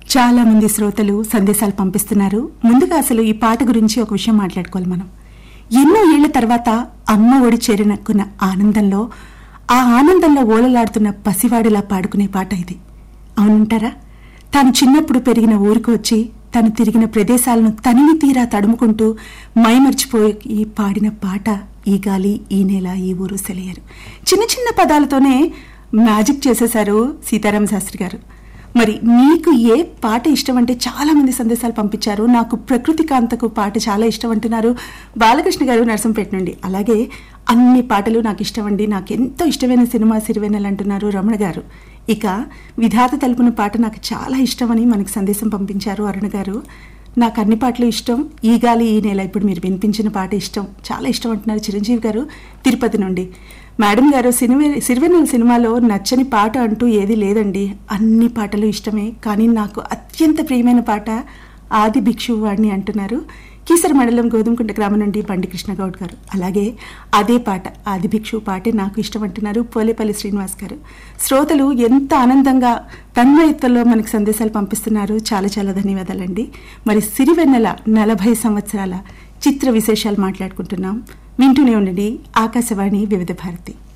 చాలా మంది శ్రోతలు సందేశాలు పంపిస్తున్నారు ముందుగా అసలు ఈ పాట గురించి ఒక విషయం మాట్లాడుకోవాలి మనం ఎన్నో ఏళ్ల తర్వాత అమ్మ ఒడి చేరినక్కున్న ఆనందంలో ఆ ఆనందంలో ఓలలాడుతున్న పసివాడిలా పాడుకునే పాట ఇది అవునంటారా తాను చిన్నప్పుడు పెరిగిన ఊరికి వచ్చి తను తిరిగిన ప్రదేశాలను తనివి తీరా తడుముకుంటూ మైమర్చిపోయి పాడిన పాట ఈ గాలి ఈ నేల ఈ ఊరు సెలయరు చిన్న చిన్న పదాలతోనే మ్యాజిక్ చేసేశారు సీతారామ శాస్త్రి గారు మరి మీకు ఏ పాట ఇష్టం అంటే చాలా మంది సందేశాలు పంపించారు నాకు ప్రకృతి కాంతకు పాట చాలా ఇష్టం అంటున్నారు బాలకృష్ణ గారు నరసంపేట నుండి అలాగే అన్ని పాటలు నాకు ఇష్టం అండి నాకు ఎంతో ఇష్టమైన సినిమా సిరివెన్నెలు అంటున్నారు రమణ గారు ఇక విధాత తలుపున పాట నాకు చాలా ఇష్టమని మనకు సందేశం పంపించారు అరుణ గారు నాకు అన్ని పాటలు ఇష్టం ఈ గాలి ఈ నెల ఇప్పుడు మీరు వినిపించిన పాట ఇష్టం చాలా ఇష్టం అంటున్నారు చిరంజీవి గారు తిరుపతి నుండి మేడం గారు సినిమా సిరివెన్నెల సినిమాలో నచ్చని పాట అంటూ ఏది లేదండి అన్ని పాటలు ఇష్టమే కానీ నాకు అత్యంత ప్రియమైన పాట ఆది భిక్షువు వాడిని అంటున్నారు కీసర మండలం గోధుమకుంట గ్రామం నుండి బండి కృష్ణ గౌడ్ గారు అలాగే అదే పాట ఆది భిక్షువు పాటే నాకు ఇష్టం అంటున్నారు పోలేపల్లి శ్రీనివాస్ గారు శ్రోతలు ఎంత ఆనందంగా తన్మయత్వంలో మనకు సందేశాలు పంపిస్తున్నారు చాలా చాలా ధన్యవాదాలండి మరి సిరివెన్నెల నలభై సంవత్సరాల చిత్ర విశేషాలు మాట్లాడుకుంటున్నాం వింటూనే ఉండండి ఆకాశవాణి వివిధ భారతి